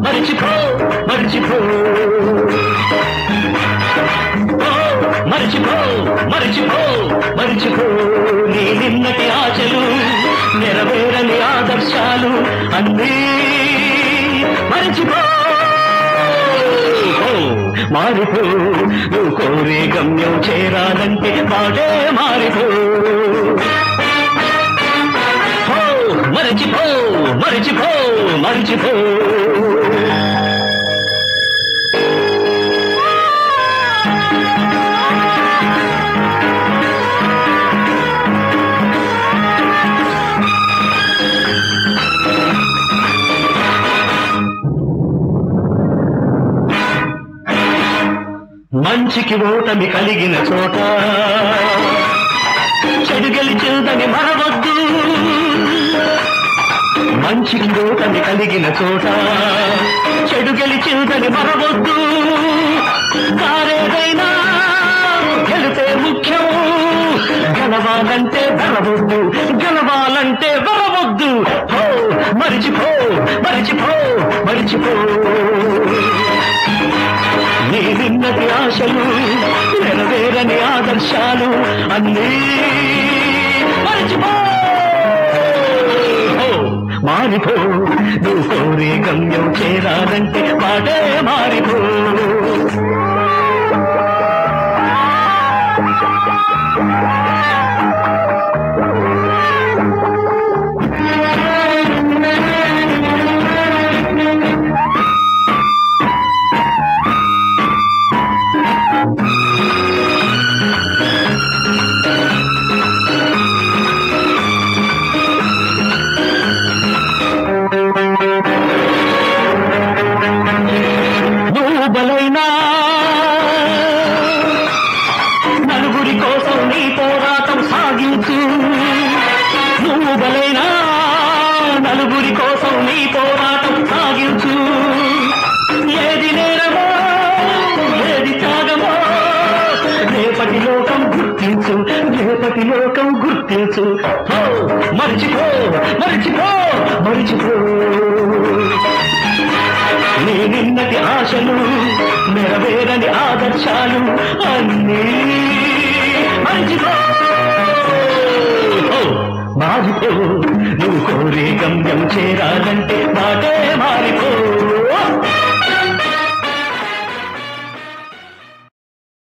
మరిచిపో మరిచిపో ఓ, మరిచిపో మరిచిపో మరిచిపో నీ నిన్నటి ఆశలు నెరవేరని ఆదర్శాలు అన్నీ మరిచిపో ఓ, మారిపో నువ్వు కోరే గమ్యం చేరాలంటే మాటే మారిపో ఓ, మరిచిపో మరిచిపో మరిచిపో మంచికి ఓటమి కలిగిన చోట చెడు గెలిచిందని మరవద్దు మంచికి ఓటమి కలిగిన చోట చెడు గెలిచిందని మరవద్దు కారేదైనా గెలిపే ముఖ్యం గెలవాలంటే వెరవద్దు గెలవాలంటే వెరవద్దు హో మరిచిపో మరిచిపో మరిచిపో నీ నిన్నటి ఆశలు నెరవేరని ఆదర్శాలు అన్నీ మరిచిపో ఓ, మారిపో నువ్వు కోరే గమ్యం చేరాలంటే మాటే మారిపో నువ్వు బలైనా నలుగురి కోసం నీ పోరాటం సాగించు నువ్వు బలైనా నలుగురి కోసం నీ పోరాటం సాగించు ఏది నేరమో ఏది త్యాగమో రేపటి లోకం గుర్తించు రేపటి లోకం గుర్తించు హో, మరిచిపో మరిచిపో మరిచిపో నీ నిన్నటి ఆశలు నెరవేరని ఆదర్శాలు అన్నీ మరిచిపో ఓ, మారిపో నువ్వు కోరే గమ్యం చేరాలంటే మాటే మారిపో